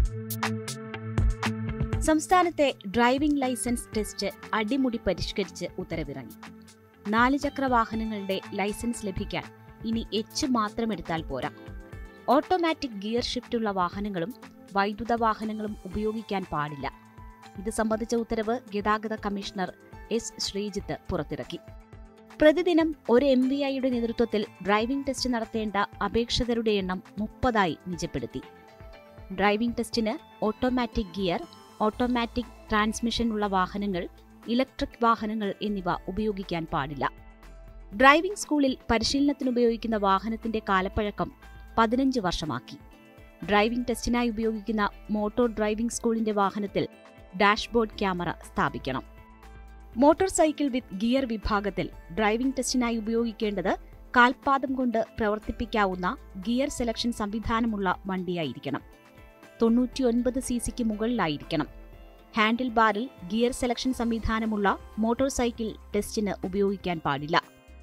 സംസ്ഥാനത്തെ driving licence test അടിമുടി പരിഷ്കരിച്ച് ഉത്തരവിറങ്ങി നാല് ചക്ര വാഹനങ്ങളുടെ ലൈസൻസ് ലഭിക്കാൻ ഇനി എച്ച് മാത്രമെടുത്താൽ പോരാ ഓട്ടോമാറ്റിക് ഗിയർ ഷിഫ്റ്റുള്ള വാഹനങ്ങളും വൈദ്യുത വാഹനങ്ങളും ഉപയോഗിക്കാൻ പാടില്ല ഇത് സംബന്ധിച്ച ഉത്തരവ് ഗതാഗത കമ്മീഷണർ എസ് ശ്രീജിത്ത് പുറത്തിറക്കി പ്രതിദിനം ഒരു എം വി ഐയുടെ നേതൃത്വത്തിൽ ഡ്രൈവിംഗ് ടെസ്റ്റ് നടത്തേണ്ട അപേക്ഷകരുടെ എണ്ണം മുപ്പതായി നിജപ്പെടുത്തി ഡ്രൈവിംഗ് ടെസ്റ്റിന് ഓട്ടോമാറ്റിക് ഗിയർ ഓട്ടോമാറ്റിക് ട്രാൻസ്മിഷൻ ഉള്ള വാഹനങ്ങൾ ഇലക്ട്രിക് വാഹനങ്ങൾ എന്നിവ ഉപയോഗിക്കാൻ പാടില്ല ഡ്രൈവിംഗ് സ്കൂളിൽ പരിശീലനത്തിനുപയോഗിക്കുന്ന വാഹനത്തിന്റെ കാലപ്പഴക്കം പതിനഞ്ച് വർഷമാക്കി ഡ്രൈവിംഗ് ടെസ്റ്റിനായി ഉപയോഗിക്കുന്ന മോട്ടോർ ഡ്രൈവിംഗ് സ്കൂളിന്റെ വാഹനത്തിൽ ഡാഷ്ബോർഡ് ക്യാമറ സ്ഥാപിക്കണം മോട്ടോർ സൈക്കിൾ വിത്ത് ഗിയർ വിഭാഗത്തിൽ ഡ്രൈവിംഗ് ടെസ്റ്റിനായി ഉപയോഗിക്കേണ്ടത് കാൽപാദം കൊണ്ട് പ്രവർത്തിപ്പിക്കാവുന്ന ഗിയർ സെലക്ഷൻ സംവിധാനമുള്ള വണ്ടിയായിരിക്കണം തൊണ്ണൂറ്റിയൊൻപത് സി സിക്ക് മുകളിലായിരിക്കണം ഹാൻഡിൽ ബാറിൽ ഗിയർ സെലക്ഷൻ സംവിധാനമുള്ള മോട്ടോർ സൈക്കിൾ ടെസ്റ്റിന് ഉപയോഗിക്കാൻ പാടില്ല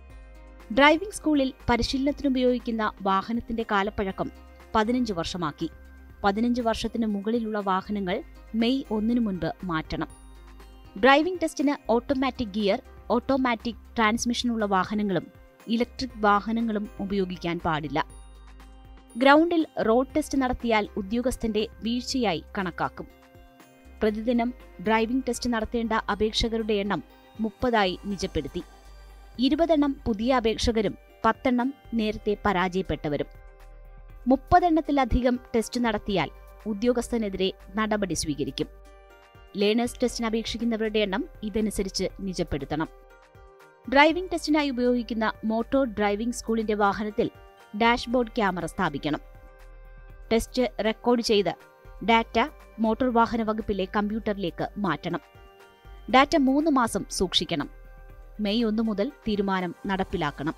ഡ്രൈവിംഗ് സ്കൂളിൽ പരിശീലനത്തിനുപയോഗിക്കുന്ന വാഹനത്തിന്റെ കാലപ്പഴക്കം പതിനഞ്ച് വർഷമാക്കി പതിനഞ്ച് വർഷത്തിന് മുകളിലുള്ള വാഹനങ്ങൾ മെയ് ഒന്നിനു മുൻപ് മാറ്റണം ഡ്രൈവിംഗ് ടെസ്റ്റിന് ഓട്ടോമാറ്റിക് ഗിയർ ഓട്ടോമാറ്റിക് ട്രാൻസ്മിഷനുള്ള വാഹനങ്ങളും ഇലക്ട്രിക് വാഹനങ്ങളും ഉപയോഗിക്കാൻ പാടില്ല ഗ്രൗണ്ടിൽ റോഡ് ടെസ്റ്റ് നടത്തിയാൽ ഉദ്യോഗസ്ഥന്റെ വീഴ്ചയായി കണക്കാക്കും പ്രതിദിനം ഡ്രൈവിംഗ് ടെസ്റ്റ് നടത്തേണ്ട അപേക്ഷകരുടെ എണ്ണം മുപ്പതായി നിജപ്പെടുത്തി ഇരുപതെണ്ണം പുതിയ അപേക്ഷകരും പത്തെണ്ണം നേരത്തെ പരാജയപ്പെട്ടവരും മുപ്പതെണ്ണത്തിലധികം ടെസ്റ്റ് നടത്തിയാൽ ഉദ്യോഗസ്ഥനെതിരെ നടപടി സ്വീകരിക്കും ലേണേഴ്സ് ടെസ്റ്റിന് അപേക്ഷിക്കുന്നവരുടെ എണ്ണം ഇതനുസരിച്ച് നിജപ്പെടുത്തണം ഡ്രൈവിംഗ് ടെസ്റ്റിനായി ഉപയോഗിക്കുന്ന മോട്ടോർ ഡ്രൈവിംഗ് സ്കൂളിന്റെ വാഹനത്തിൽ ഡാഷ്ബോർഡ് ക്യാമറ സ്ഥാപിക്കണം ടെസ്റ്റ് റെക്കോർഡ് ചെയ്ത് ഡാറ്റ മോട്ടോർ വാഹന വകുപ്പിലെ കമ്പ്യൂട്ടറിലേക്ക് മാറ്റണം ഡാറ്റ മൂന്ന് മാസം സൂക്ഷിക്കണം മെയ് ഒന്ന് മുതൽ തീരുമാനം നടപ്പിലാക്കണം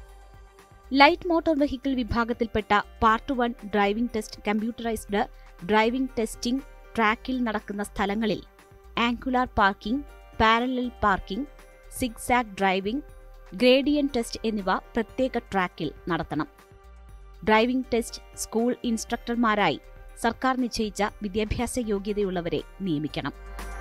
ലൈറ്റ് മോട്ടോർ വെഹിക്കിൾ വിഭാഗത്തിൽപ്പെട്ട part one driving test computerised driving testing ട്രാക്കിൽ നടക്കുന്ന സ്ഥലങ്ങളിൽ angular parking parallel parking zigzag driving gradient test എന്നിവ പ്രത്യേക ട്രാക്കിൽ നടത്തണം ഡ്രൈവിംഗ് ടെസ്റ്റ് സ്കൂൾ ഇൻസ്ട്രക്ടർമാരായി സർക്കാർ നിശ്ചയിച്ച വിദ്യാഭ്യാസ യോഗ്യതയുള്ളവരെ നിയമിക്കണം